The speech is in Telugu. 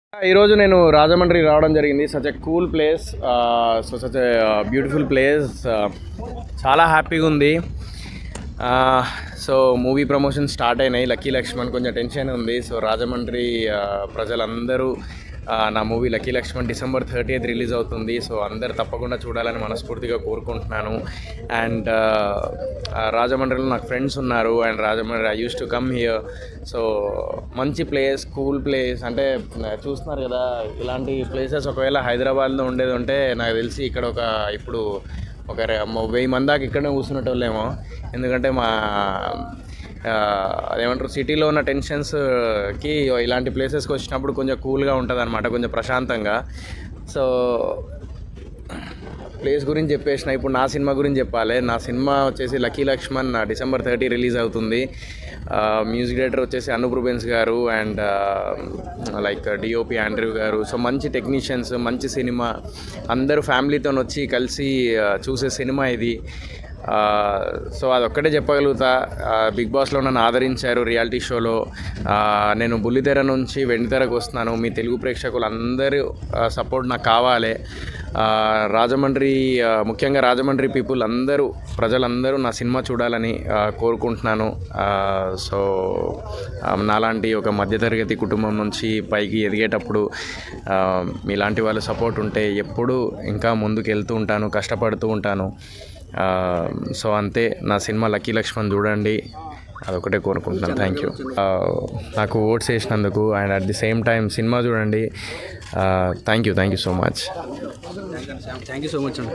ఈరోజు నేను రాజమండ్రి రావడం జరిగింది such a cool place so such a beautiful place చాలా హ్యాపీగా ఉంది సో మూవీ ప్రమోషన్ స్టార్ట్ అయినాయి లక్కీ లక్ష్మణ్ కొంచెం టెన్షన్ ఉంది సో రాజమండ్రి ఆ, ప్రజలందరూ ఆ, నా movie lucky Lakshman December thirty release అవుతుంది సో అందరు తప్పకుండా చూడాలని మనస్ఫూర్తిగా కోరుకుంటున్నాను అండ్ రాజమండ్రిలో నాకు ఫ్రెండ్స్ ఉన్నారు and Rajahmundry I use to come here so మంచి ప్లేస్ కూల్ ప్లేస్ అంటే ఆ, చూస్తున్నారు కదా ఇలాంటి ప్లేసెస్ ఒకవేళ హైదరాబాద్లో ఉండేది ఉంటే నాకు తెలిసి ఇక్కడ ఒక ఇప్పుడు ఒక రె- మ- వెయ్యి మంది దాకా ఇక్కడనే కూర్చునేటోళ్ళేమో ఎందుకంటే మా ఆ, అదేమంటారు సిటీలో ఉన్న టెన్షన్స్కి ఇలాంటి ప్లేసెస్కి వచ్చినప్పుడు కొంచెం కూల్గా ఉంటుంది అనమాట కొంచెం ప్రశాంతంగా సో ప్లేస్ గురించి చెప్పేసిన ఇప్పుడు నా సినిమా గురించి చెప్పాలి నా సినిమా వచ్చేసి lucky Lakshman December thirty release అవుతుంది మ్యూజిక్ డైరెక్టర్ వచ్చేసి Anoop Rubens garu and like DOP Andrew garu so మంచి టెక్నీషియన్స్ మంచి సినిమా అందరూ ఫ్యామిలీతో వచ్చి కలిసి ఆ, చూసే సినిమా ఇది సో అదొక్కటే చెప్పగలుగుతా బిగ్ బాస్లో నన్ను ఆదరించారు రియాలిటీ షోలో ఆ, నేను బుల్లితెర నుంచి వెండితెరకు వస్తున్నాను మీ తెలుగు ప్రేక్షకులు అందరూ సపోర్ట్ నాకు కావాలి ఆ, రాజమండ్రి ఆ, ముఖ్యంగా రాజమండ్రి పీపుల్ అందరూ ప్రజలందరూ నా సినిమా చూడాలని ఆ, కోరుకుంటున్నాను ఆ, సో ఆ, నాలాంటి ఒక మధ్యతరగతి కుటుంబం నుంచి పైకి ఎదిగేటప్పుడు ఆ, మీలాంటి వాళ్ళ సపోర్ట్ ఉంటే ఎప్పుడూ ఇంకా ముందుకు వెళ్తూ ఉంటాను కష్టపడుతూ ఉంటాను ఆ, సో అంతే నా సినిమా లక్కీ లక్ష్మణ్ చూడండి అదొకటే కోరుకుంటున్నాను థ్యాంక్ యూ నాకు ఓట్స్ వేసినందుకు and at the same time cinema చూడండి thank you thank you so much thank you so much అండి